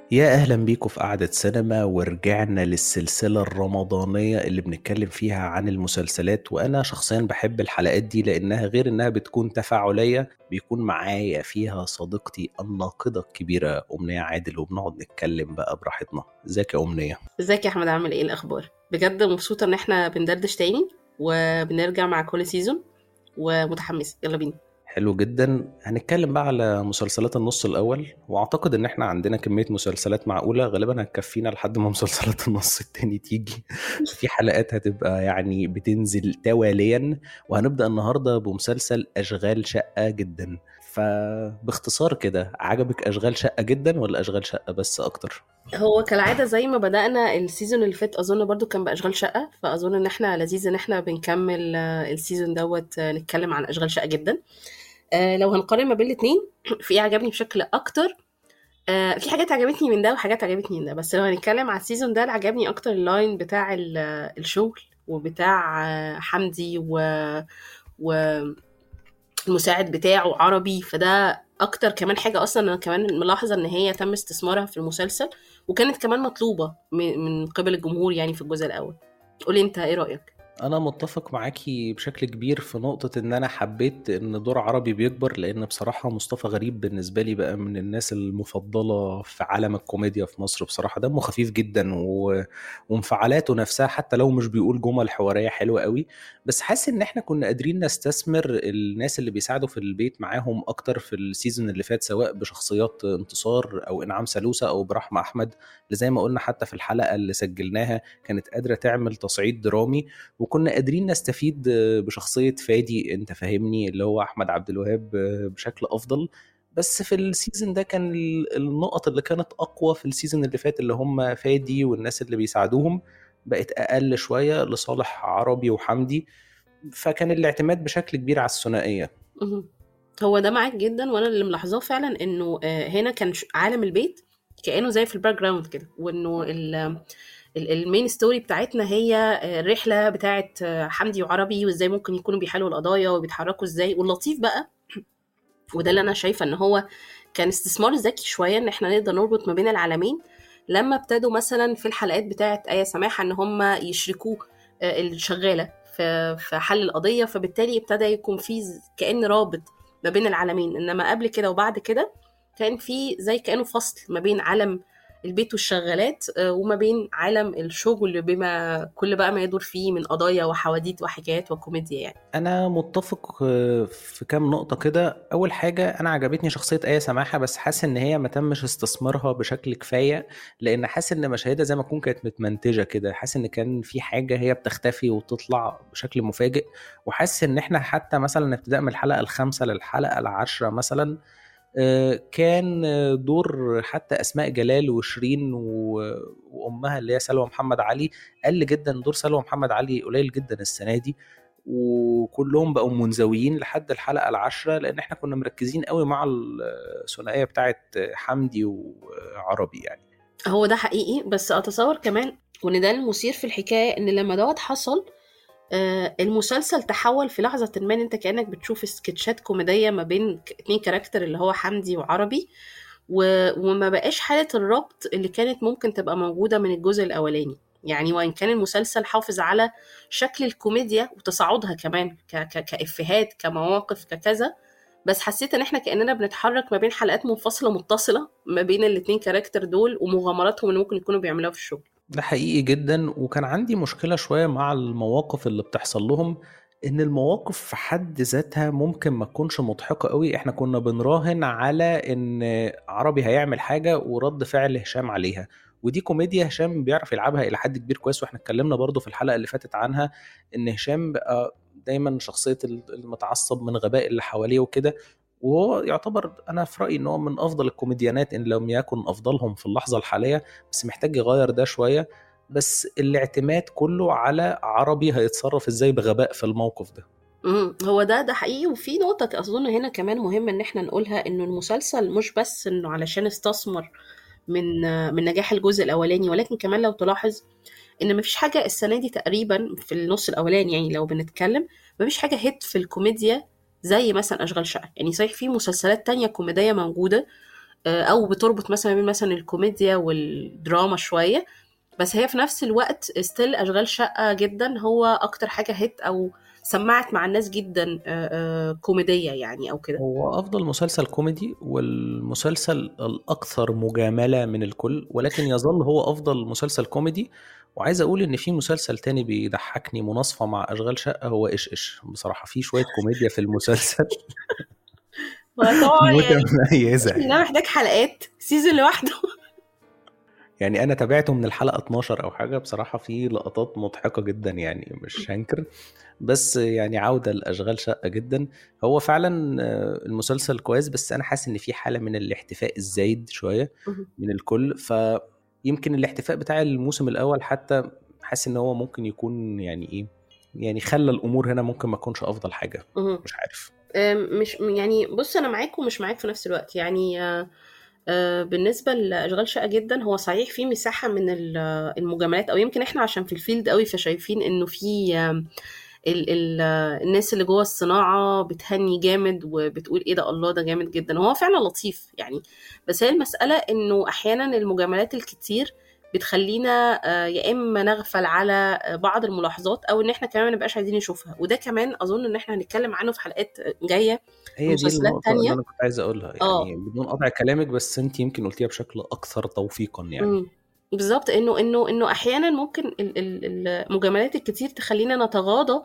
يا أهلا بيكم في قعدة سينما ورجعنا للسلسلة الرمضانية اللي بنتكلم فيها عن المسلسلات وأنا شخصيا بحب الحلقات دي لأنها غير إنها بتكون تفاعلية بيكون معايا فيها صديقتي الناقدة الكبيرة أمنية عادل وبنقعد نتكلم بقى براحتنا ازيك يا أمنية ازيك يا احمد عامل ايه الاخبار بجد مبسوطه ان احنا بندردش تاني وبنرجع مع كل سيزون ومتحمسه يلا بينا حلو جدا هنتكلم بقى على مسلسلات النص الأول وأعتقد إن إحنا عندنا كمية مسلسلات معقولة غالبا هتكفينا لحد ما مسلسلات النص التاني تيجي في حلقات هتبقى يعني بتنزل تواليا وهنبدأ النهاردة بمسلسل أشغال شقة جدا فباختصار كده عجبك أشغال شقة جدا ولا أشغال شقة بس أكتر؟ هو كالعاده زي ما بدانا السيزون اللي فات اظن برضو كان باشغال شقه فاظن ان احنا لذيذ ان احنا بنكمل آه، السيزون دوت آه، نتكلم عن اشغال شقه جدا آه، لو هنقارن ما بين الاثنين في ايه عجبني بشكل اكتر آه، في حاجات عجبتني من ده وحاجات عجبتني من ده بس لو هنتكلم على السيزون ده اللي عجبني اكتر اللاين بتاع ال- الشغل وبتاع آه، حمدي و والمساعد بتاعه عربي فده اكتر كمان حاجه اصلا انا كمان ملاحظه ان هي تم استثمارها في المسلسل وكانت كمان مطلوبه من من قبل الجمهور يعني في الجزء الاول قولي انت ايه رايك أنا متفق معاكي بشكل كبير في نقطة إن أنا حبيت إن دور عربي بيكبر لأن بصراحة مصطفى غريب بالنسبة لي بقى من الناس المفضلة في عالم الكوميديا في مصر بصراحة دمه خفيف جدا و... وانفعالاته نفسها حتى لو مش بيقول جمل حوارية حلوة قوي بس حاسس إن إحنا كنا قادرين نستثمر الناس اللي بيساعدوا في البيت معاهم أكتر في السيزون اللي فات سواء بشخصيات انتصار أو إنعام سالوسة أو برحمة أحمد اللي زي ما قلنا حتى في الحلقة اللي سجلناها كانت قادرة تعمل تصعيد درامي وكنا قادرين نستفيد بشخصية فادي انت فاهمني اللي هو احمد عبد الوهاب بشكل افضل بس في السيزون ده كان ال- النقط اللي كانت اقوى في السيزون اللي فات اللي هم فادي والناس اللي بيساعدوهم بقت اقل شوية لصالح عربي وحمدي فكان الاعتماد بشكل كبير على الثنائية مهم. هو ده معاك جدا وانا اللي ملاحظاه فعلا انه آه، هنا كان ش- عالم البيت كانه زي في الباك جراوند كده وانه ال- ال- المين ستوري بتاعتنا هي آه، الرحله بتاعت آه، حمدي وعربي وازاي ممكن يكونوا بيحلوا القضايا وبيتحركوا ازاي واللطيف بقى وده اللي انا شايفه ان هو كان استثمار ذكي شويه ان احنا نقدر نربط ما بين العالمين لما ابتدوا مثلا في الحلقات بتاعت ايه سماحه ان هم يشركوه آه، الشغاله في في حل القضيه فبالتالي ابتدى يكون في ز- كأن رابط ما بين العالمين انما قبل كده وبعد كده كان في زي كأنه فصل ما بين عالم البيت والشغالات آه، وما بين عالم الشغل بما كل بقى ما يدور فيه من قضايا وحواديت وحكايات وكوميديا يعني انا متفق آه، في كام نقطه كده اول حاجه انا عجبتني شخصيه ايه سماحه بس حاسس ان هي ما تمش استثمارها بشكل كفايه لان حاسس ان مشاهدها زي ما تكون كانت متمنتجه كده حاسس ان كان في حاجه هي بتختفي وتطلع بشكل مفاجئ وحاسس ان احنا حتى مثلا ابتداء من الحلقه الخامسه للحلقه العاشره مثلا آه، كان آه، دور حتى اسماء جلال وشيرين و- وامها اللي هي سلوى محمد علي قل جدا دور سلوى محمد علي قليل جدا السنه دي وكلهم بقوا منزويين لحد الحلقه العاشره لان احنا كنا مركزين قوي مع الثنائيه بتاعت حمدي وعربي يعني هو ده حقيقي بس اتصور كمان وان ده المثير في الحكايه ان لما دوت حصل آه، المسلسل تحول في لحظة ما إن انت كأنك بتشوف سكتشات كوميدية ما بين ك- اتنين كاركتر اللي هو حمدي وعربي و... وما بقاش حالة الربط اللي كانت ممكن تبقى موجودة من الجزء الأولاني يعني وإن كان المسلسل حافظ على شكل الكوميديا وتصاعدها كمان ك... ك... كإفيهات كمواقف ككذا بس حسيت ان احنا كاننا بنتحرك ما بين حلقات منفصله متصله ما بين الاتنين كاركتر دول ومغامراتهم اللي ممكن يكونوا بيعملوها في الشغل ده حقيقي جدا وكان عندي مشكلة شوية مع المواقف اللي بتحصل لهم ان المواقف في حد ذاتها ممكن ما تكونش مضحكة قوي احنا كنا بنراهن على ان عربي هيعمل حاجة ورد فعل هشام عليها ودي كوميديا هشام بيعرف يلعبها الى حد كبير كويس واحنا اتكلمنا برضو في الحلقة اللي فاتت عنها ان هشام بقى دايما شخصية المتعصب من غباء اللي حواليه وكده وهو يعتبر انا في رايي ان هو من افضل الكوميديانات ان لم يكن افضلهم في اللحظه الحاليه بس محتاج يغير ده شويه بس الاعتماد كله على عربي هيتصرف ازاي بغباء في الموقف ده امم هو ده ده حقيقي وفي نقطة أظن هنا كمان مهم إن إحنا نقولها إنه المسلسل مش بس إنه علشان استثمر من من نجاح الجزء الأولاني ولكن كمان لو تلاحظ إن مفيش حاجة السنة دي تقريبا في النص الأولاني يعني لو بنتكلم مفيش حاجة هيت في الكوميديا زي مثلا أشغال شقة يعني صحيح في مسلسلات تانية كوميدية موجودة آه، او بتربط مثلا بين مثلا الكوميديا والدراما شويه بس هي في نفس الوقت ستيل اشغال شقه جدا هو اكتر حاجه هيت او سمعت مع الناس جدا آه، آه، كوميديه يعني او كده هو افضل مسلسل كوميدي والمسلسل الاكثر مجامله من الكل ولكن يظل هو افضل مسلسل كوميدي وعايز اقول ان في مسلسل تاني بيضحكني مناصفه مع اشغال شقه هو ايش ايش بصراحه في شويه كوميديا في المسلسل طبعا يعني متميزه ده محتاج حلقات سيزون لوحده يعني انا تابعته من الحلقه 12 او حاجه بصراحه في لقطات مضحكه جدا يعني مش هنكر بس يعني عوده لاشغال شقه جدا هو فعلا آه، المسلسل كويس بس انا حاسس ان في حاله من الاحتفاء الزايد شويه من الكل فيمكن الاحتفاء بتاع الموسم الاول حتى حاسس ان هو ممكن يكون يعني ايه يعني خلى الامور هنا ممكن ما تكونش افضل حاجه مهم. مش عارف أم، مش يعني بص انا معاك ومش معاك في نفس الوقت يعني آه، آه، بالنسبه لاشغال شقه جدا هو صحيح في مساحه من ال- المجاملات او يمكن احنا عشان في الفيلد قوي فشايفين انه في آم، ال ال الناس اللي جوه الصناعه بتهني جامد وبتقول ايه ده الله ده جامد جدا هو فعلا لطيف يعني بس هي المساله انه احيانا المجاملات الكتير بتخلينا آه، يا اما نغفل على آه، بعض الملاحظات او ان احنا كمان ما نبقاش عايزين نشوفها وده كمان اظن ان احنا هنتكلم عنه في حلقات جايه هي دي مسلسلات النقطة اللي تانية أنا كنت عايز أقولها اه يعني بدون قطع كلامك بس أنت يمكن قلتيها بشكل أكثر توفيقا يعني امم بالظبط انه انه انه احيانا ممكن ال- ال- المجاملات الكتير تخلينا نتغاضى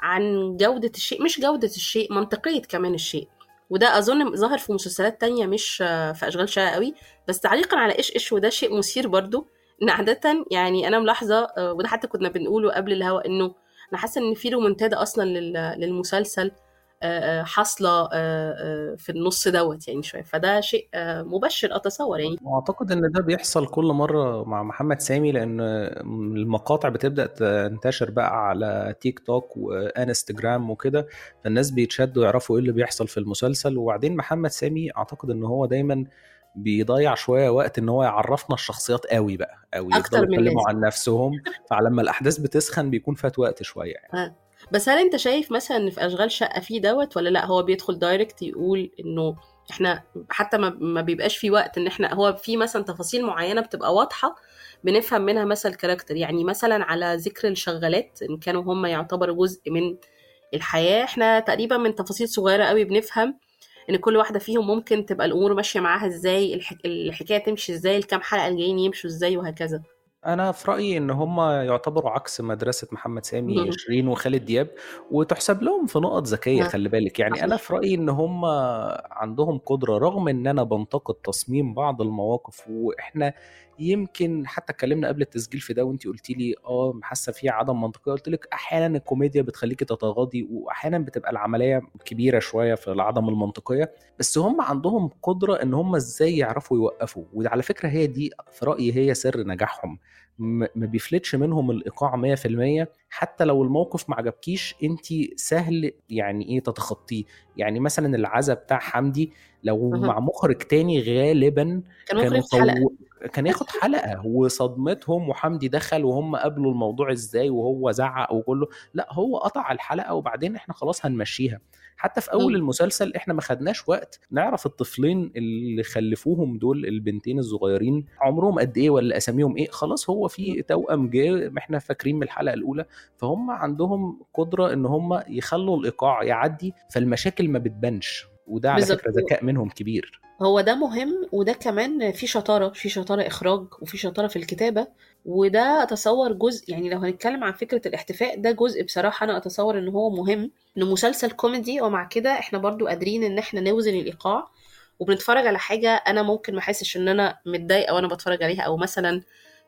عن جودة الشيء مش جودة الشيء منطقية كمان الشيء وده اظن ظهر في مسلسلات تانية مش آه، في اشغال شقة قوي بس تعليقا على ايش ايش وده شيء مثير برضو ان عادة يعني انا ملاحظة آه، وده حتى كنا بنقوله قبل الهوا انه انا حاسة ان في رومنتادا اصلا لل- للمسلسل آه، آه، حاصلة آه، آه، في النص دوت يعني شوية فده شيء آه، مبشر اتصور يعني واعتقد ان ده بيحصل كل مره مع محمد سامي لان المقاطع بتبدا تنتشر بقى على تيك توك وانستجرام وكده فالناس بيتشدوا يعرفوا ايه اللي بيحصل في المسلسل وبعدين محمد سامي اعتقد ان هو دايما بيضيع شويه وقت ان هو يعرفنا الشخصيات قوي بقى او اكتر يفضلوا من يتكلموا لازم عن نفسهم فلما الاحداث بتسخن بيكون فات وقت شويه يعني آه. بس هل انت شايف مثلا ان في اشغال شقه في دوت ولا لا هو بيدخل دايركت يقول انه احنا حتى ما, ما بيبقاش في وقت ان احنا هو في مثلا تفاصيل معينه بتبقى واضحه بنفهم منها مثلا الكاركتر يعني مثلا على ذكر الشغالات ان كانوا هم يعتبروا جزء من الحياه احنا تقريبا من تفاصيل صغيره قوي بنفهم ان كل واحده فيهم ممكن تبقى الامور ماشيه معاها ازاي الحك... الحكايه تمشي ازاي الكام حلقه الجايين يمشوا ازاي وهكذا انا في رايي ان هم يعتبروا عكس مدرسه محمد سامي مهم. شيرين وخالد دياب وتحسب لهم في نقط ذكيه آه. خلي بالك يعني انا صحيح في رايي ان هم عندهم قدره رغم ان انا بنتقد تصميم بعض المواقف واحنا يمكن حتى اتكلمنا قبل التسجيل في ده وانت قلتي لي اه حاسه فيه عدم منطقيه قلت لك احيانا الكوميديا بتخليكي تتغاضي واحيانا بتبقى العمليه كبيره شويه في عدم المنطقيه بس هم عندهم قدره ان هم ازاي يعرفوا يوقفوا وده على فكره هي دي في رايي هي سر نجاحهم م- ما بيفلتش منهم الايقاع 100% حتى لو الموقف ما عجبكيش انت سهل يعني ايه تتخطيه يعني مثلا العزا بتاع حمدي لو مهم. مع مخرج تاني غالبا كان ممكن كانوا ياخد حلقه طو... كان ياخد حلقه وصدمتهم وحمدي دخل وهم قابلوا الموضوع ازاي وهو زعق وكله لا هو قطع الحلقه وبعدين احنا خلاص هنمشيها حتى في اول مم. المسلسل احنا ما خدناش وقت نعرف الطفلين اللي خلفوهم دول البنتين الصغيرين عمرهم قد ايه ولا اساميهم ايه خلاص هو في توأم جه ما احنا فاكرين من الحلقه الاولى فهم عندهم قدره ان هم يخلوا الايقاع يعدي فالمشاكل ما بتبانش وده على بالظبط فكره ذكاء منهم كبير هو ده مهم وده كمان في شطارة في شطارة إخراج وفي شطارة في الكتابة وده أتصور جزء يعني لو هنتكلم عن فكرة الاحتفاء ده جزء بصراحة أنا أتصور إن هو مهم إنه مسلسل كوميدي ومع كده إحنا برضو قادرين إن إحنا نوزن الإيقاع وبنتفرج على حاجة أنا ممكن ما أحسش إن أنا متضايقة وأنا بتفرج عليها أو مثلا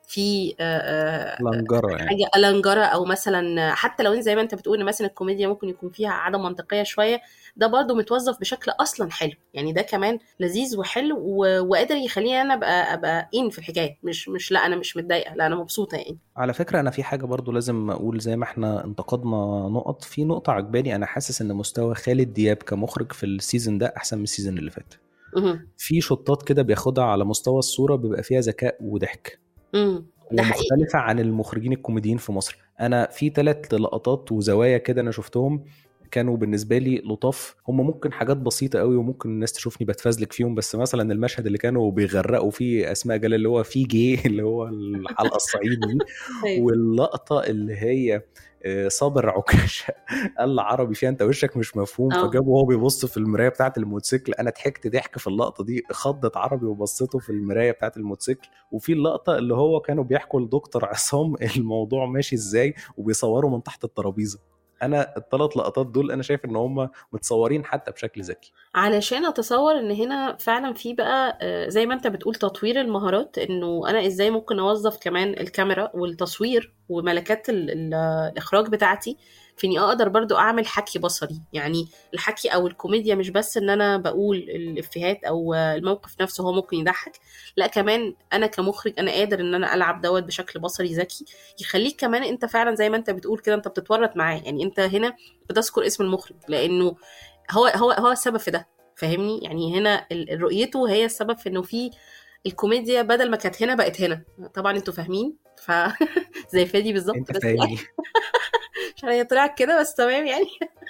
في آه، آه، لنجره يعني حاجه ألنجرة او مثلا حتى لو انت زي ما انت بتقول إن مثلا الكوميديا ممكن يكون فيها عدم منطقيه شويه ده برضو متوظف بشكل اصلا حلو يعني ده كمان لذيذ وحلو و... وقادر يخليني انا ابقى ابقى ان في الحكايه مش مش لا انا مش متضايقه لا انا مبسوطه يعني على فكرة أنا في حاجة برضو لازم أقول زي ما احنا انتقدنا نقط في نقطة عجباني أنا حاسس إن مستوى خالد دياب كمخرج في السيزون ده أحسن من السيزون اللي فات مهم. في شطات كده بياخدها على مستوى الصورة بيبقى فيها ذكاء وضحك مم. ده حقيقي ومختلفة عن المخرجين الكوميديين في مصر أنا في ثلاث لقطات وزوايا كده أنا شفتهم كانوا بالنسبه لي لطاف هم ممكن حاجات بسيطه قوي وممكن الناس تشوفني بتفزلك فيهم بس مثلا المشهد اللي كانوا بيغرقوا فيه اسماء جلال اللي هو في جي اللي هو الحلقه الصعيدي دي أيوة. واللقطه اللي هي آه، صابر عكاشه قال عربي فيها انت وشك مش مفهوم اه فجابه وهو بيبص في المرايه بتاعه الموتوسيكل انا ضحكت ضحك في اللقطه دي خضت عربي وبصته في المرايه بتاعه الموتوسيكل وفي اللقطه اللي هو كانوا بيحكوا لدكتور عصام الموضوع ماشي ازاي وبيصوروا من تحت الترابيزه انا الثلاث لقطات دول انا شايف ان هم متصورين حتى بشكل ذكي علشان اتصور ان هنا فعلا في بقى آه، زي ما انت بتقول تطوير المهارات انه انا ازاي ممكن اوظف كمان الكاميرا والتصوير وملكات ال- ال- الاخراج بتاعتي في اني اقدر برضو اعمل حكي بصري يعني الحكي او الكوميديا مش بس ان انا بقول الافيهات او آه، الموقف نفسه هو ممكن يضحك لا كمان انا كمخرج انا قادر ان انا العب دوت بشكل بصري ذكي يخليك كمان انت فعلا زي ما انت بتقول كده انت بتتورط معاه يعني انت هنا بتذكر اسم المخرج لانه هو هو هو السبب في ده فاهمني يعني هنا ال- رؤيته هي السبب في انه في الكوميديا بدل ما كانت هنا بقت هنا طبعا انتوا فاهمين ف زي فادي بالظبط انت بس فاهمني عشان هي طلعت كده بس تمام يعني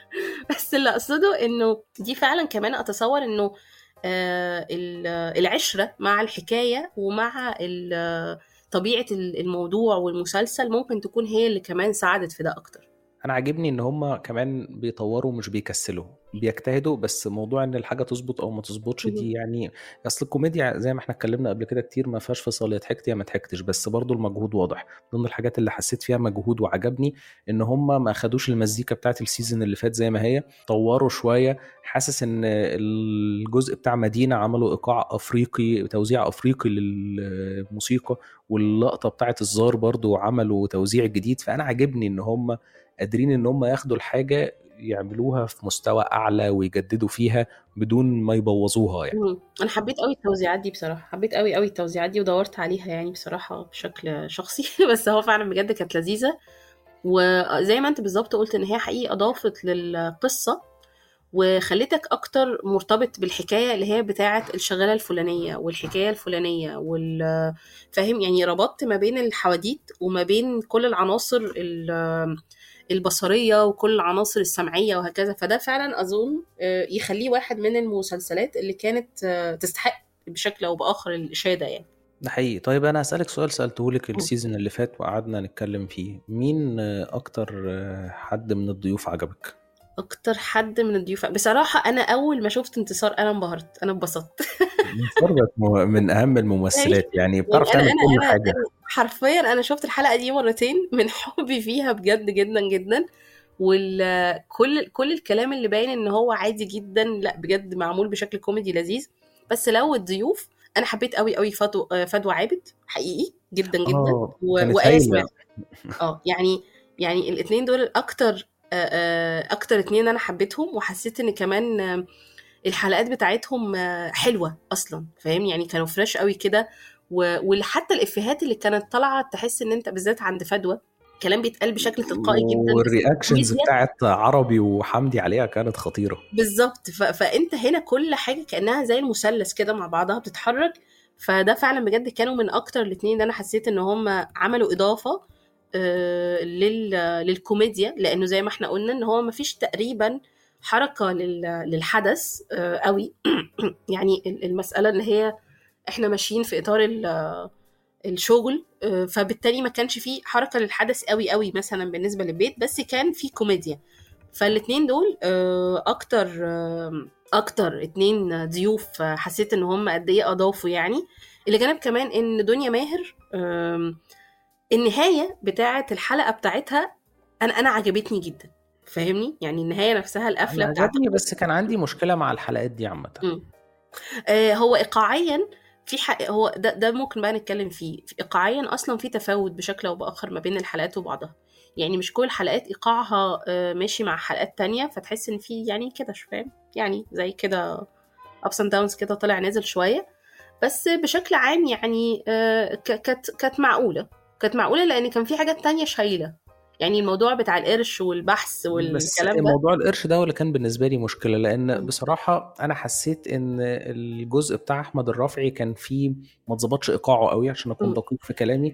بس اللي اقصده انه دي فعلا كمان اتصور انه آه، ال- العشره مع الحكايه ومع ال- طبيعه الموضوع والمسلسل ممكن تكون هي اللي كمان ساعدت في ده اكتر انا عاجبني ان هم كمان بيطوروا مش بيكسلوا بيجتهدوا بس موضوع ان الحاجه تظبط او ما تظبطش مهم. دي يعني اصل الكوميديا زي ما احنا اتكلمنا قبل كده كتير ما فيهاش فصال يا ضحكت يا ما ضحكتش بس برضو المجهود واضح من ضمن الحاجات اللي حسيت فيها مجهود وعجبني ان هم ما خدوش المزيكا بتاعت السيزون اللي فات زي ما هي طوروا شويه حاسس ان الجزء بتاع مدينه عملوا ايقاع افريقي توزيع افريقي للموسيقى واللقطه بتاعت الزار برضو عملوا توزيع جديد فانا عاجبني ان هم قادرين ان هم ياخدوا الحاجه يعملوها في مستوى اعلى ويجددوا فيها بدون ما يبوظوها يعني مم. انا حبيت قوي التوزيعات دي بصراحه حبيت قوي قوي التوزيعات دي ودورت عليها يعني بصراحه بشكل شخصي بس هو فعلا بجد كانت لذيذه وزي ما انت بالظبط قلت ان هي حقيقه اضافت للقصه وخلتك اكتر مرتبط بالحكايه اللي هي بتاعه الشغاله الفلانيه والحكايه الفلانيه وال فاهم يعني ربطت ما بين الحواديت وما بين كل العناصر ال- البصريه وكل العناصر السمعيه وهكذا فده فعلا اظن آه، يخليه واحد من المسلسلات اللي كانت آه، تستحق بشكل او باخر الاشاده يعني ده حقيقي طيب انا هسألك سؤال سألته لك مم. السيزون اللي فات وقعدنا نتكلم فيه مين آه، اكتر آه، حد من الضيوف عجبك اكتر حد من الضيوف بصراحه انا اول ما شفت انتصار انا انبهرت انا اتبسطت ثروت م- من اهم الممثلات يعني يعني بتعرف انا تعمل انا كل انا حاجه أنا حرفيا انا شفت الحلقه دي مرتين من حبي فيها بجد جدا جدا وكل كل الكلام اللي باين ان هو عادي جدا لا بجد معمول بشكل كوميدي لذيذ بس لو الضيوف انا حبيت قوي قوي فدوى آه، فدوى عابد حقيقي جدا جدا اه و- كانت وآية هايله سماحة اه يعني يعني الاثنين دول اكتر آه، آه، اكتر اتنين انا حبيتهم وحسيت ان كمان آه، الحلقات بتاعتهم آه، حلوه اصلا فاهم يعني كانوا فريش قوي كده و- وحتى الافيهات اللي كانت طالعه تحس ان انت بالذات عند فدوى كلام بيتقال بشكل تلقائي جدا والرياكشنز كوميديا بتاعت عربي وحمدي عليها كانت خطيره بالظبط ف... فانت هنا كل حاجه كانها زي المثلث كده مع بعضها بتتحرك فده فعلا بجد كانوا من اكتر الاثنين اللي انا حسيت ان هم عملوا اضافه آه، لل... للكوميديا لانه زي ما احنا قلنا ان هو ما فيش تقريبا حركه لل... للحدث آه، قوي يعني ال- المساله ان هي احنا ماشيين في اطار ال... الشغل آه، فبالتالي ما كانش فيه حركه للحدث قوي قوي مثلا بالنسبه للبيت بس كان في كوميديا فالاتنين دول آه، اكتر آه، اكتر اتنين ضيوف آه، حسيت ان هم قد ايه اضافوا يعني اللي جانب كمان ان دنيا ماهر آم، النهايه بتاعه الحلقه بتاعتها انا انا عجبتني جدا فاهمني يعني النهايه نفسها القفله انا بتاعت عجبني بس كان عندي مشكله مع الحلقات دي عامه مم. آه، هو ايقاعيا في حق هو ده ده ممكن بقى نتكلم فيه ايقاعيا اصلا في تفاوت بشكل او باخر ما بين الحلقات وبعضها يعني مش كل الحلقات ايقاعها آه، ماشي مع حلقات تانية فتحس ان في يعني كده شو فاهم يعني زي كده ups and downs كده طلع نازل شويه بس بشكل عام يعني آه، ك- كانت كانت معقوله كانت معقوله لان كان في حاجات تانية شايله يعني الموضوع بتاع القرش والبحث بس والكلام ده موضوع القرش ده هو اللي كان بالنسبه لي مشكله لان مم. بصراحه انا حسيت ان الجزء بتاع احمد الرافعي كان فيه ما اتظبطش ايقاعه قوي عشان اكون مم. دقيق في كلامي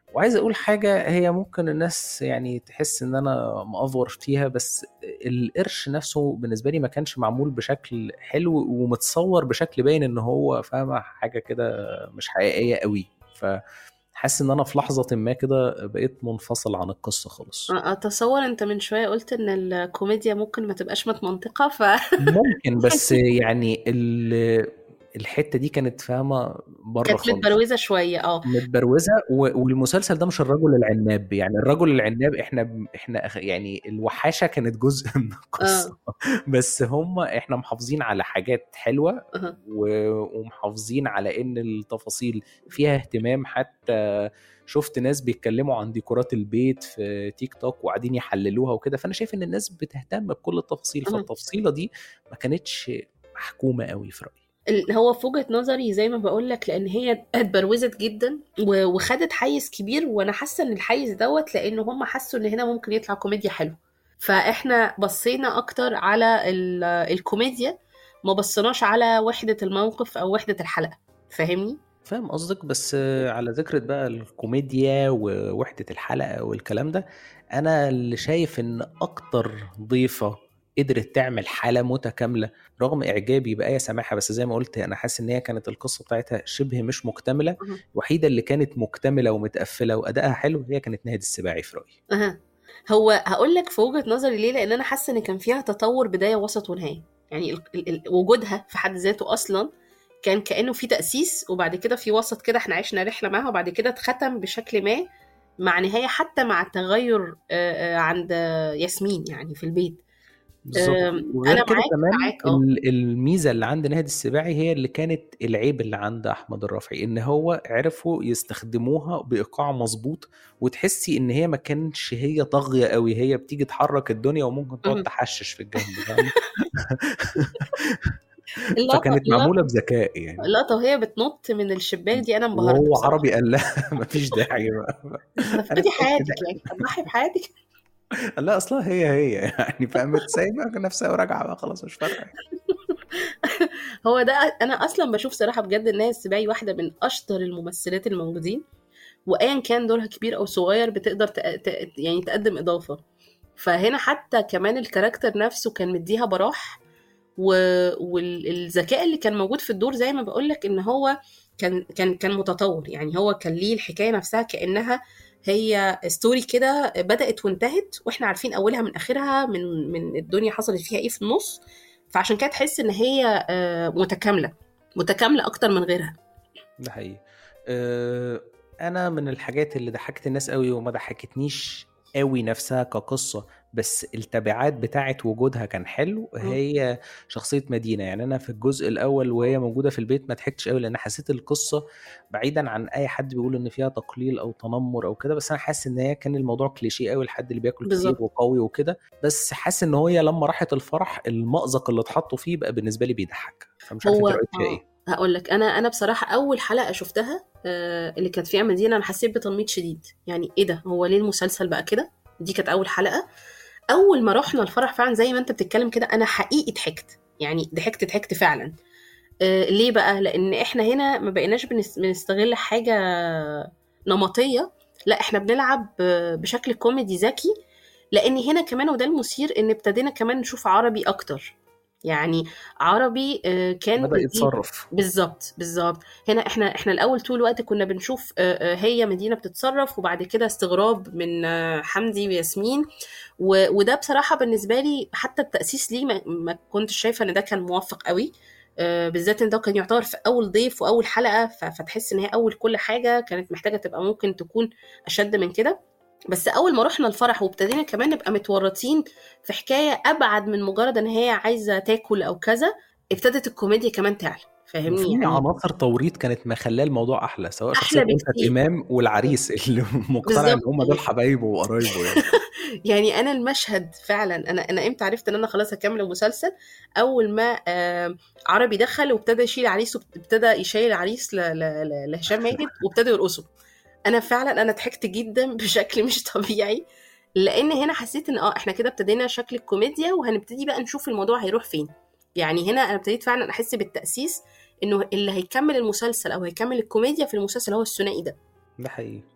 وعايز اقول حاجه هي ممكن الناس يعني تحس ان انا مأفور فيها بس القرش نفسه بالنسبه لي ما كانش معمول بشكل حلو ومتصور بشكل باين ان هو فاهمه حاجه كده مش حقيقيه قوي ف حاسس ان انا في لحظه ما كده بقيت منفصل عن القصه خالص اتصور انت من شويه قلت ان الكوميديا ممكن ما تبقاش متمنطقه ف ممكن بس يعني ال- الحته دي كانت فاهمه بره كانت خالص متبروزه شويه اه متبروزه و- والمسلسل ده مش الرجل العناب يعني الرجل العناب احنا احنا أخ- يعني الوحاشه كانت جزء من القصه اه بس هم احنا محافظين على حاجات حلوه أها. و- ومحافظين على ان التفاصيل فيها اهتمام حتى شفت ناس بيتكلموا عن ديكورات البيت في تيك توك وقاعدين يحللوها وكده فانا شايف ان الناس بتهتم بكل التفاصيل أها. فالتفصيله دي ما كانتش محكومه قوي في رايي ال- هو في وجهة نظري زي ما بقول لك لان هي اتبروزت جدا و- وخدت حيز كبير وانا حاسه ان الحيز دوت لان هم حسوا ان هنا ممكن يطلع كوميديا حلو فاحنا بصينا اكتر على ال- الكوميديا ما بصيناش على وحدة الموقف او وحدة الحلقة فاهمني فاهم قصدك بس على ذكرة بقى الكوميديا ووحدة الحلقة والكلام ده أنا اللي شايف إن أكتر ضيفة قدرت تعمل حالة متكاملة رغم إعجابي بآية سماحة بس زي ما قلت أنا حاسس إن هي كانت القصة بتاعتها شبه مش مكتملة أها. الوحيدة اللي كانت مكتملة ومتقفلة وأدائها حلو هي كانت ناهد السباعي في رأيي أها. هو هقول لك في وجهة نظري ليه لان انا حاسه ان كان فيها تطور بدايه وسط ونهايه يعني ال ال ال وجودها في حد ذاته اصلا كان كانه في تاسيس وبعد كده في وسط كده احنا عشنا رحله معاها وبعد كده اتختم بشكل ما مع نهايه حتى مع التغير آه، آه، عند ياسمين يعني في البيت بالظبط أم، وغير انا كده معاك كمان معاك اه ال- الميزه اللي عند ناهد السباعي هي اللي كانت العيب اللي عند احمد الرافعي ان هو عرفوا يستخدموها بايقاع مظبوط وتحسي ان هي ما كانش هي طاغيه قوي هي بتيجي تحرك الدنيا وممكن تقعد مهم. تحشش في الجنب فاهمة؟ اللقطه فكانت معموله اللقطه بذكاء يعني اللقطه وهي بتنط من الشباك دي انا انبهرت وهو بصراحه عربي قال لها مفيش داعي بقى انا تفقدي تعبت حياتك ده يعني تضحي بحياتك قال لا اصلا هي هي يعني فقامت سايبه نفسها وراجعه بقى خلاص مش فارقه هو ده انا اصلا بشوف صراحه بجد ان هي السباعي واحده من اشطر الممثلات الموجودين وايا كان دورها كبير او صغير بتقدر تق... ت... يعني تقدم اضافه فهنا حتى كمان الكاركتر نفسه كان مديها براح و... والذكاء اللي كان موجود في الدور زي ما بقولك ان هو كان كان كان متطور يعني هو كان ليه الحكايه نفسها كانها هي ستوري كده بدات وانتهت واحنا عارفين اولها من اخرها من من الدنيا حصلت فيها ايه في النص فعشان كده تحس ان هي آه، متكامله متكامله اكتر من غيرها ده حقيقي أه انا من الحاجات اللي ضحكت الناس قوي وما ضحكتنيش قوي نفسها كقصة بس التبعات بتاعت وجودها كان حلو مم. هي شخصية مدينة يعني أنا في الجزء الأول وهي موجودة في البيت ما ضحكتش قوي لأن حسيت القصة بعيدا عن أي حد بيقول إن فيها تقليل أو تنمر أو كده بس أنا حاسس إن هي كان الموضوع كليشيه قوي الحد اللي بياكل كتير بالظبط وقوي وكده بس حاسس إن هي لما راحت الفرح المأزق اللي اتحطوا فيه بقى بالنسبة لي بيضحك فمش عارف هو أنت رأيك فيها اه إيه هقول لك انا انا بصراحه اول حلقه شفتها آه، اللي كانت فيها مدينه انا حسيت بتنميط شديد يعني ايه ده هو ليه المسلسل بقى كده دي كانت اول حلقه اول ما رحنا الفرح فعلا زي ما انت بتتكلم كده انا حقيقي ضحكت يعني ضحكت ضحكت فعلا آه، ليه بقى لان احنا هنا ما بقيناش بنس- بنستغل حاجه نمطيه لا احنا بنلعب آه، بشكل كوميدي ذكي لان هنا كمان وده المثير ان ابتدينا كمان نشوف عربي اكتر يعني عربي آه، كان بدأ بيجيب يتصرف بالظبط بالظبط هنا احنا احنا الاول طول الوقت كنا بنشوف آه، آه، هي مدينه بتتصرف وبعد كده استغراب من آه، حمدي وياسمين و- وده بصراحه بالنسبه لي حتى التاسيس ليه ما, ما كنتش شايفه ان ده كان موفق قوي آه، بالذات ان ده كان يعتبر في اول ضيف واول حلقه ف- فتحس ان هي اول كل حاجه كانت محتاجه تبقى ممكن تكون اشد من كده بس اول ما رحنا الفرح وابتدينا كمان نبقى متورطين في حكايه ابعد من مجرد ان هي عايزه تاكل او كذا ابتدت الكوميديا كمان تعلى فاهمني وفي يعني عناصر توريط كانت مخلاه الموضوع احلى سواء احلى شخصيه ألفت بكتير امام والعريس اللي مقتنع ان بالظبط هم دول حبايبه وقرايبه يعني يعني انا المشهد فعلا انا انا امتى عرفت ان انا خلاص هكمل المسلسل اول ما آه، عربي دخل وابتدى يشيل عريس وابتدى يشيل العريس ل- ل- ل- لهشام ماجد وابتدوا يرقصوا انا فعلا انا ضحكت جدا بشكل مش طبيعي لان هنا حسيت ان اه احنا كده ابتدينا شكل الكوميديا وهنبتدي بقى نشوف الموضوع هيروح فين يعني هنا انا ابتديت فعلا احس بالتاسيس انه اللي هيكمل المسلسل او هيكمل الكوميديا في المسلسل هو الثنائي ده ده حقيقي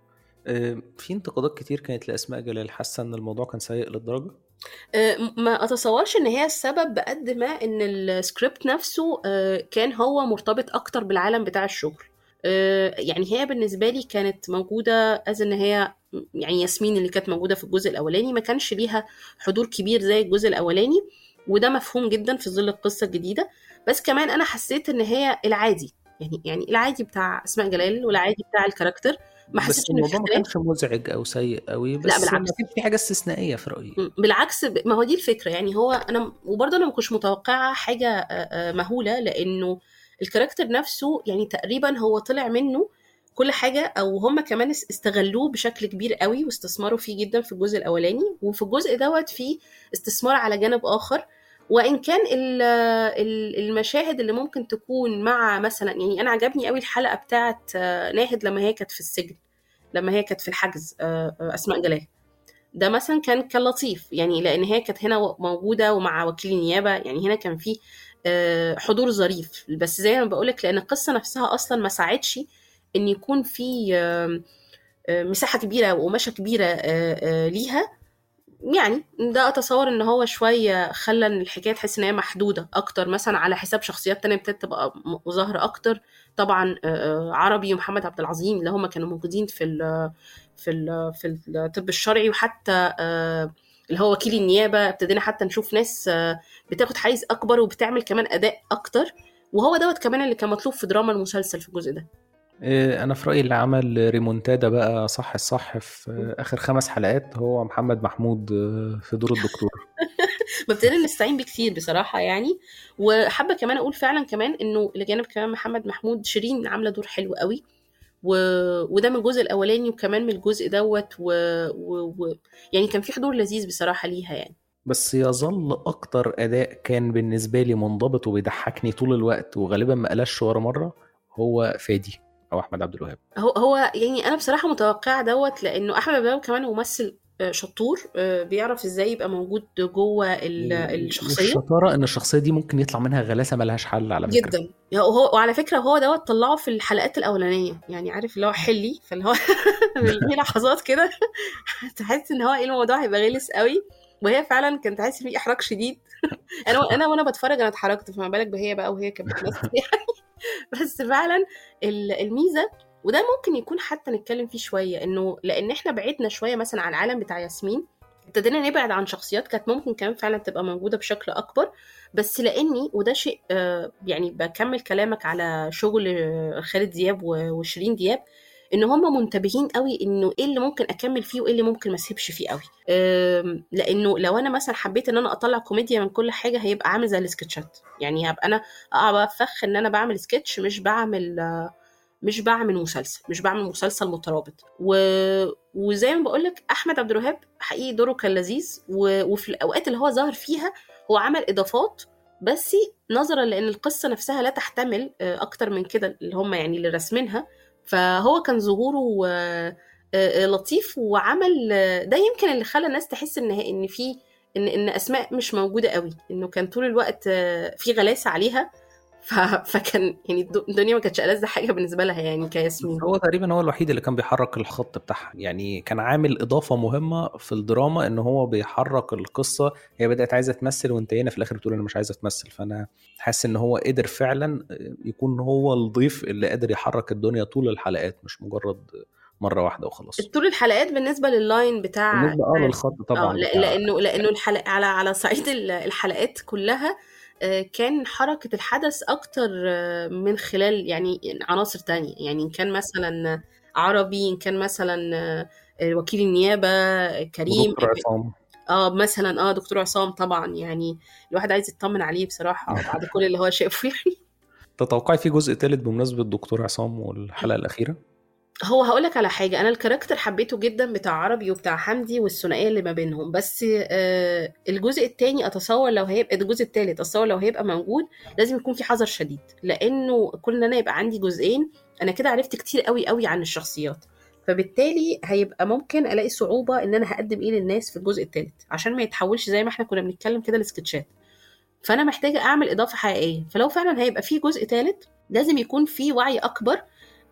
آه، في انتقادات كتير كانت لأسماء جلال حاسة إن الموضوع كان سيء للدرجة آه، ما اتصورش ان هي السبب بقد ما ان السكريبت نفسه آه، كان هو مرتبط اكتر بالعالم بتاع الشغل آه، يعني هي بالنسبه لي كانت موجوده از ان هي يعني ياسمين اللي كانت موجوده في الجزء الاولاني ما كانش ليها حضور كبير زي الجزء الاولاني وده مفهوم جدا في ظل القصه الجديده بس كمان انا حسيت ان هي العادي يعني يعني العادي بتاع اسماء جلال والعادي بتاع الكاركتر ما بس حسيتش ان في الموضوع ما اختلاف كانش مزعج أو سيء قوي لا بس ما بالعكس كانش في حاجة استثنائية في رأيي م، بالعكس ب- ما هو دي الفكره يعني هو انا وبرضه انا ما كنتش متوقعه حاجه آه، آه، مهوله لانه الكاركتر نفسه يعني تقريبا هو طلع منه كل حاجه او هم كمان اس- استغلوه بشكل كبير قوي واستثمروا فيه جدا في الجزء الاولاني وفي الجزء دوت فيه استثمار على جانب اخر وان كان ال- ال- المشاهد اللي ممكن تكون مع مثلا يعني انا عجبني قوي الحلقه بتاعت آه، ناهد لما هي كانت في السجن لما هي كانت في الحجز آه، آه، اسماء جلال ده مثلا كان كان لطيف يعني لان هي كانت هنا و- موجوده ومع وكيل النيابه يعني هنا كان في آه، حضور ظريف بس زي ما بقولك لان القصه نفسها اصلا ما ساعدش ان يكون في آه، آه، مساحه كبيره وقماشه كبيره آه، آه، ليها يعني ده اتصور ان هو شويه خلى ان الحكايه تحس ان هي محدوده اكتر مثلا على حساب شخصيات تانية ابتدت تبقى م- ظاهره اكتر طبعا آه، آه، عربي ومحمد عبد العظيم اللي هم كانوا موجودين في ال في ال في الطب الشرعي وحتى آه، اللي هو وكيل النيابه ابتدينا حتى نشوف ناس آه، بتاخد حيز اكبر وبتعمل كمان اداء اكتر وهو دوت كمان اللي كان مطلوب في دراما المسلسل في الجزء ده آه، أنا في رأيي اللي عمل ريمونتادا بقى صح الصح في آه، آخر خمس حلقات هو محمد محمود آه، في دور الدكتور ببتدي نستعين بيه كتير بصراحه يعني وحابه كمان اقول فعلا كمان انه الى جانب كمان محمد محمود شيرين عامله دور حلو قوي و... وده من الجزء الاولاني وكمان من الجزء دوت و... و... و... يعني كان في حضور لذيذ بصراحه ليها يعني بس يظل أكتر أداء كان بالنسبة لي منضبط وبيضحكني طول الوقت وغالبا ما قلش ورا مرة هو فادي أو أحمد عبد الوهاب هو هو يعني انا بصراحه متوقعه دوت لانه احمد عبد الوهاب كمان ممثل آه، شطور آه، بيعرف ازاي يبقى موجود جوه ال- الشخصيه والشطارة إن الشخصية دي ممكن يطلع منها غلاسة ملهاش حل على فكرة جدا وهو وعلى فكره هو دوت طلعه في الحلقات الاولانيه يعني عارف اللي هو حلي فاللي هو في لحظات كده تحس ان هو ايه الموضوع هيبقى غلس قوي وهي فعلا كانت تحس في احراج شديد انا انا وانا بتفرج انا اتحركت فما بالك بهي بقى وهي كانت بتمثل يعني بس فعلا ال- الميزه وده ممكن يكون حتى نتكلم فيه شويه انه لان احنا بعدنا شويه مثلا عن العالم بتاع ياسمين ابتدينا نبعد عن شخصيات كانت ممكن كمان فعلا تبقى موجوده بشكل اكبر بس لاني وده شيء آه، يعني بكمل كلامك على شغل آه، خالد دياب و- وشيرين دياب ان هم منتبهين قوي انه ايه اللي ممكن اكمل فيه وايه اللي ممكن ما اسيبش فيه قوي آم، لانه لو انا مثلا حبيت ان انا اطلع كوميديا من كل حاجه هيبقى عامل زي السكتشات يعني هبقى انا اقعد افخ ان انا بعمل سكتش مش بعمل آه، مش بعمل مسلسل مش بعمل مسلسل مترابط و... وزي ما بقولك احمد عبد الوهاب حقيقي دوره كان لذيذ و... وفي الاوقات اللي هو ظهر فيها هو عمل اضافات بس نظرا لان القصه نفسها لا تحتمل آه، اكتر من كده اللي هم يعني اللي راسمينها فهو كان ظهوره آه، آه، لطيف وعمل آه، ده يمكن اللي خلى الناس تحس ان ان في ان ان اسماء مش موجوده قوي انه كان طول الوقت آه، في غلاسه عليها ف... فكان يعني الد- الدنيا ما كانتش ألذ حاجه بالنسبه لها يعني كياسمين هو تقريبا هو الوحيد اللي كان بيحرك الخط بتاعها يعني كان عامل إضافة مهمة في الدراما إن هو بيحرك القصة هي بدأت عايزة تمثل وانتهينا في الآخر بتقول أنا مش عايزة تمثل فأنا حاسس إن هو قدر فعلا يكون هو الضيف اللي قادر يحرك الدنيا طول الحلقات مش مجرد مرة واحدة وخلاص طول الحلقات بالنسبه لللاين بتاع بالنسبة اه للخط اه طبعا لا- بتاع لانه لانه الحلقه على على صعيد ال- الحلقات كلها آه، كان حركة الحدث أكتر آه، من خلال يعني عناصر تانية يعني إن كان مثلا عربي إن كان مثلا آه، وكيل النيابة آه، كريم ودكتور عصام اه مثلا اه دكتور عصام طبعا يعني الواحد عايز يطمن عليه بصراحة بعد كل اللي هو شافه يعني تتوقعي في جزء تالت بمناسبة الدكتور عصام والحلقة الأخيرة؟ هو هقولك على حاجة أنا الكاركتر حبيته جدا بتاع عربي وبتاع حمدي والثنائية اللي ما بينهم بس آه الجزء التاني أتصور لو هيبقى الجزء التالت أتصور لو هيبقى موجود لازم يكون في حذر شديد لأنه كل إن أنا يبقى عندي جزئين أنا كده عرفت كتير قوي قوي عن الشخصيات فبالتالي هيبقى ممكن ألاقي صعوبة إن أنا هقدم إيه للناس في الجزء التالت عشان ما يتحولش زي ما إحنا كنا بنتكلم كده لسكتشات فأنا محتاجة أعمل إضافة حقيقية فلو فعلا هيبقى في جزء تالت لازم يكون في وعي أكبر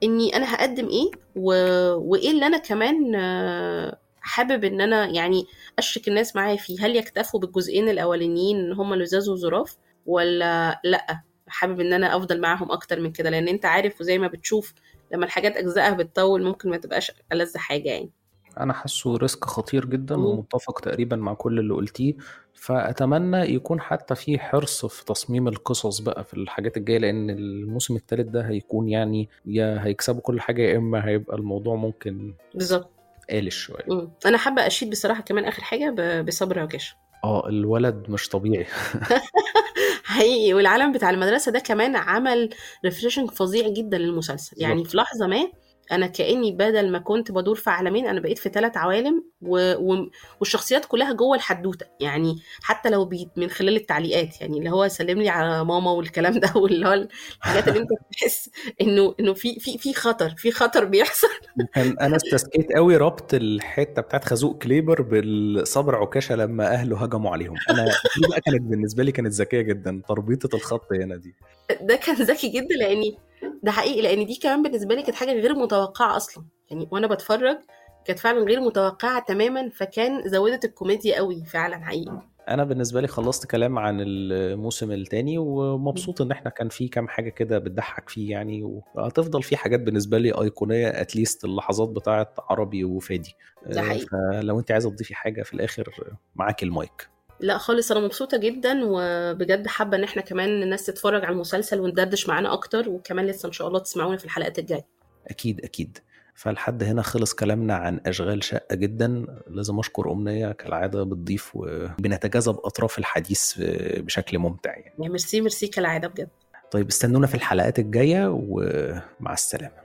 اني انا هقدم ايه و... وايه اللي انا كمان آه، حابب ان انا يعني اشرك الناس معايا فيه هل يكتفوا بالجزئين الاولانيين ان هم لزاز وظراف ولا لا حابب ان انا افضل معاهم اكتر من كده لان انت عارف وزي ما بتشوف لما الحاجات اجزائها بتطول ممكن ما تبقاش ألذ حاجه يعني انا حاسه ريسك خطير جدا مم. ومتفق تقريبا مع كل اللي قلتيه فاتمنى يكون حتى في حرص في تصميم القصص بقى في الحاجات الجايه لان الموسم الثالث ده هيكون يعني يا هيكسبوا كل حاجه يا اما هيبقى الموضوع ممكن بالظبط قالش شويه مم. انا حابه اشيد بصراحه كمان اخر حاجه ب- بصبر عكاشه اه الولد مش طبيعي حقيقي والعالم بتاع المدرسه ده كمان عمل ريفريشنج فظيع جدا للمسلسل يعني بالظبط. في لحظه ما انا كاني بدل ما كنت بدور في عالمين انا بقيت في ثلاث عوالم و... و... والشخصيات كلها جوه الحدوته يعني حتى لو بي... من خلال التعليقات يعني اللي هو سلم لي على ماما والكلام ده واللي هو الحاجات اللي انت بتحس انه انه في في في خطر في خطر بيحصل كان انا استسكيت قوي ربط الحته بتاعت خازوق كليبر بالصبر عكاشه لما اهله هجموا عليهم انا دي بقى كانت بالنسبه لي كانت ذكيه جدا تربيطه الخط هنا دي ده كان ذكي جدا لاني ده حقيقي لان دي كمان بالنسبه لي كانت حاجه غير متوقعه اصلا يعني وانا بتفرج كانت فعلا غير متوقعه تماما فكان زودت الكوميديا قوي فعلا حقيقي انا بالنسبه لي خلصت كلام عن الموسم الثاني ومبسوط ان احنا كان في كام حاجه كده بتضحك فيه يعني وهتفضل في حاجات بالنسبه لي ايقونيه اتليست اللحظات بتاعه عربي وفادي ده حقيقي. فلو انت عايزه تضيفي حاجه في الاخر معاك المايك لا خالص انا مبسوطه جدا وبجد حابه ان احنا كمان الناس تتفرج على المسلسل وندردش معانا اكتر وكمان لسه ان شاء الله تسمعونا في الحلقات الجايه اكيد اكيد فلحد هنا خلص كلامنا عن اشغال شقه جدا لازم اشكر امنيه كالعاده بتضيف وبنتجاذب اطراف الحديث بشكل ممتع يعني يعني ميرسي ميرسي كالعاده بجد طيب استنونا في الحلقات الجايه ومع السلامه